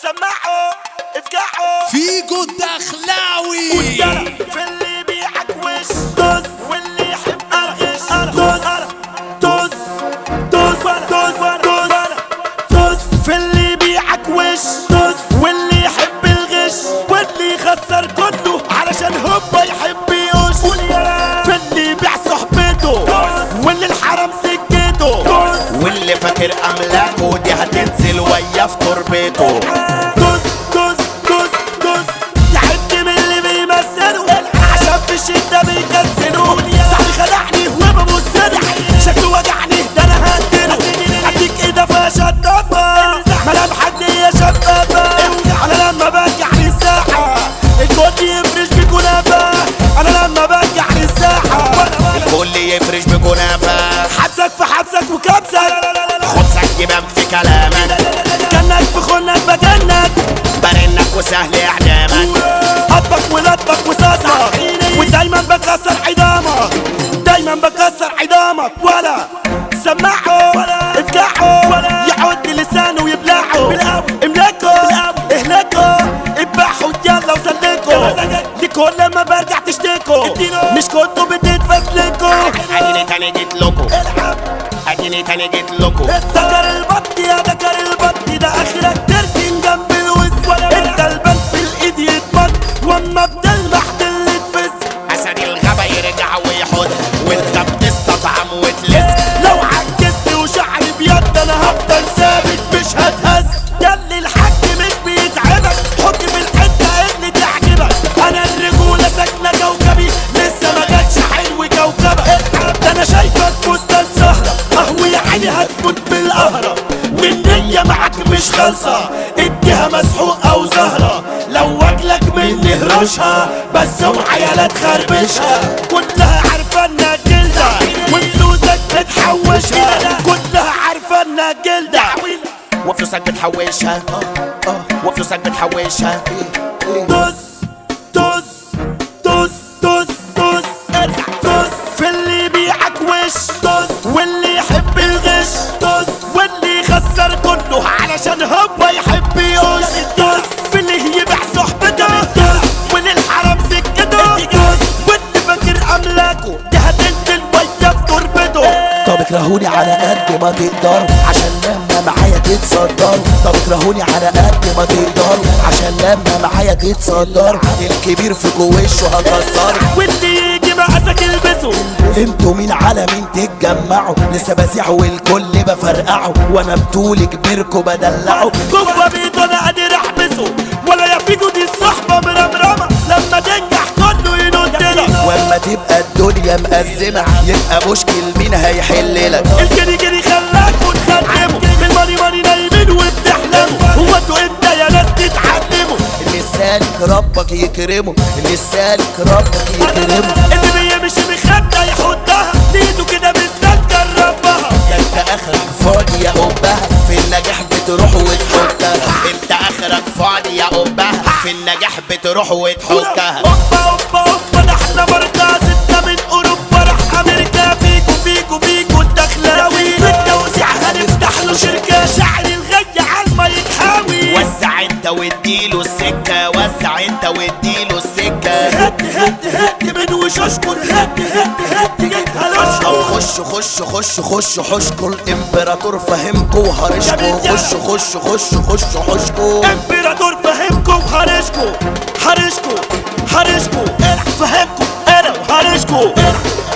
سمعوا افقعوا فيجو الدخلاوي يلا في اللي يبيعك وش طز واللي يحب الغش طز طز طز طز طز طز في اللي يبيعك وش طز واللي يحب الغش واللي يخسر كله علشان هو يحب يقش في اللي يبيع صحبته واللي الحرام سكته واللي فاكر املاكه دي هتنزل ويا في تربته دوس دوس دوس دوس تحد من اللي بيمثلوا عشان في الشدة بيكسلوا صاحبي خدعني وببص له شكله وجعني ده انا هديله اديك ايده فيها شطافة ملامحك دي شطافة انا لما برجع للساحة الكل يفرش بكنافة انا لما برجع للساحة الكل يفرش بكنافة حبسك في حبسك وكبسك خبزك يبان في كلامك كانك في خنك بجنك برنك وسهل اعدامك قطبك ولطبك وصاصك ودايما بكسر عظامك دايما بكسر عظامك ولا سمعه افجعه يعود لسانه ويبلعه املكه اهلكه اذبحوا يلا وسلكوا لكل ما برجع تشتكوا مش كنتوا بتتفسلكوا اديني تاني جيت لكم اديني تاني جيت لكم ذكر البط يا ذكر البط ده اخرك تركن جنب الوز انت البنت في الايد يتمط واما بتلمح دل تفز اسد الغابة يرجع ويحط وانت بتستطعم وتلز لو عجزت وشعري ابيض انا هفضل ثابت مش هتهز ياللي الحاج مش بيتعبك حط في الحته اللي تعجبك انا الرجوله ساكنه كوكبي لسه ما جاتش حلو كوكبك ده انا شايفك فستان سهره اهو يا عيني هتموت بالقهره والنية معاك مش خالصة اديها مسحوقة وزهرة لو واكلك مني هرشها بس اوعى يا لا تخربشها كلها عارفة انها جلدة وفلوسك بتحوشها كلها عارفة انها جلدة وفلوسك بتحوشها وفلوسك بتحوشها دوس دوس دوس دوس دوس دوس في اللي يبيعك وش دوس واللي يحب الغش دوس واللي يخسر كله علشان هو يحب يقش دوس في اللي يبيع صحبته دوس واللي الحرام سكته دوس واللي فاكر املاكه دي هتنزل ويا في تربته طب اكرهوني على قد ما تقدروا عشان لما معايا تتصدروا طب اكرهوني على قد ما تقدروا عشان لما معايا تتصدروا الكبير في وشه هكسره واللي يجي مقاسك البسه انتوا مين على مين تتجمعوا لسه بزيع والكل بفرقعه وانا بطولي كبيركوا بدلعه جوه بيته انا قادر احبسه ولا يفيجوا دي الصحبه مرمرمه لما تنجح كله ينط لك واما تبقى الدنيا مأزمة يبقى مشكل مين هيحل لك الجري جري خلاك وتخدموا بالماني ماني نايمين وبتحلموا هو انتوا امتى يا ناس تتعلموا اللي سالك ربك يكرمه اللي سالك ربك يكرمه اللي بيمشي بخده يحطها ايده كده بالذات جربها ده انت اخرك فاضي يا قبها في النجاح بتروح وتحطها انت اخرك فاضي يا قبها في النجاح بتروح وتحكها اوبا اوبا اوبا ده احنا بركة ستة من اوروبا راح امريكا فيكو فيكو فيكو الدخلاوي في التوزيع هنفتح له شركة شعر الغي عالما يتحاوي وسع انت واديله السكة وسع انت واديله السكة هد هد هد من وشوشكم هد هد هد جيت هلوشكم او خش خش خش خش حشكوا الامبراطور فهمكوا وهرشكوا خش خش خش خش حشكوا امبراطور فهمكم حرشكم حرشكم حرشكم انا فهمكم انا وحرشكم